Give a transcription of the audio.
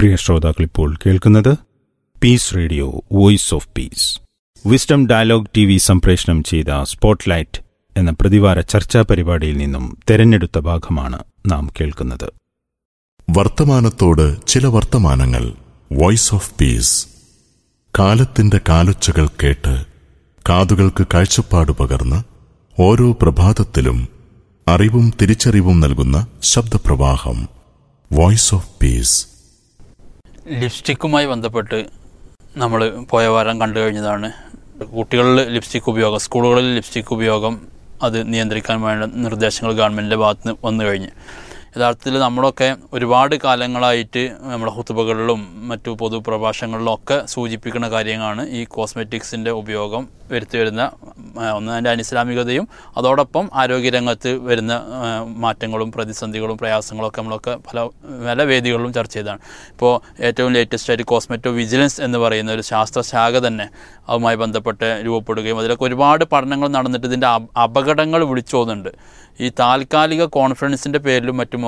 പ്രിയ ശ്രോതാക്കൾ ഇപ്പോൾ കേൾക്കുന്നത് peace radio voice of peace wisdom dialogue T V സംപ്രേഷണം ചെയ്ത സ്പോട്ട്ലൈറ്റ് എന്ന പ്രതിവാര ചർച്ചാ പരിപാടിയിൽ നിന്നും തെരഞ്ഞെടുത്ത ഭാഗമാണ് നാം കേൾക്കുന്നത് വർത്തമാനത്തോട് ചില വർത്തമാനങ്ങൾ വോയിസ് ഓഫ് പീസ് കാലത്തിന്റെ കാലൊച്ചകൾ കേട്ട് കാതുകൾക്ക് കാഴ്ചപ്പാട് പകർന്ന് ഓരോ പ്രഭാതത്തിലും അറിവും തിരിച്ചറിവും നൽകുന്ന ശബ്ദപ്രവാഹം വോയിസ് ഓഫ് പീസ് ലിപ്സ്റ്റിക്കുമായി ബന്ധപ്പെട്ട് നമ്മൾ പോയ വാരം കണ്ടു കഴിഞ്ഞതാണ് കുട്ടികളിൽ ലിപ്സ്റ്റിക് ഉപയോഗം സ്കൂളുകളിൽ ലിപ്സ്റ്റിക് ഉപയോഗം അത് നിയന്ത്രിക്കാൻ വേണ്ട നിർദ്ദേശങ്ങൾ ഗവൺമെൻറ്റിൻ്റെ ഭാഗത്ത് നിന്ന് വന്നു കഴിഞ്ഞ് യഥാർത്ഥത്തിൽ നമ്മളൊക്കെ ഒരുപാട് കാലങ്ങളായിട്ട് നമ്മുടെ ഹുത്തുബകളിലും മറ്റു പൊതുപ്രഭാഷണങ്ങളിലും ഒക്കെ സൂചിപ്പിക്കുന്ന കാര്യങ്ങളാണ് ഈ കോസ്മെറ്റിക്സിൻ്റെ ഉപയോഗം വരുത്തി വരുന്ന ആ, ഒന്ന് അതിൻ്റെ അനിസ്ലാമികതയും അതോടൊപ്പം ആരോഗ്യരംഗത്ത് വരുന്ന ആ, മാറ്റങ്ങളും പ്രതിസന്ധികളും പ്രയാസങ്ങളും ഒക്കെ നമ്മളൊക്കെ പല പല വേദികളിലും ചർച്ച ചെയ്തതാണ് ഇപ്പോൾ ഏറ്റവും ലേറ്റസ്റ്റ് ആയിട്ട് കോസ്മെറ്റോ വിജിലൻസ് എന്ന് പറയുന്ന ഒരു ശാസ്ത്രശാഖ തന്നെ അതുമായി ബന്ധപ്പെട്ട് രൂപപ്പെടുകയും അതിലൊക്കെ ഒരുപാട് പഠനങ്ങൾ നടന്നിട്ട് ഇതിൻ്റെ അപ- അപകടങ്ങൾ വിളിച്ചോന്നുന്നുണ്ട് ഈ താൽക്കാലിക കോൺഫിഡൻസിൻ്റെ പേരിലും മറ്റും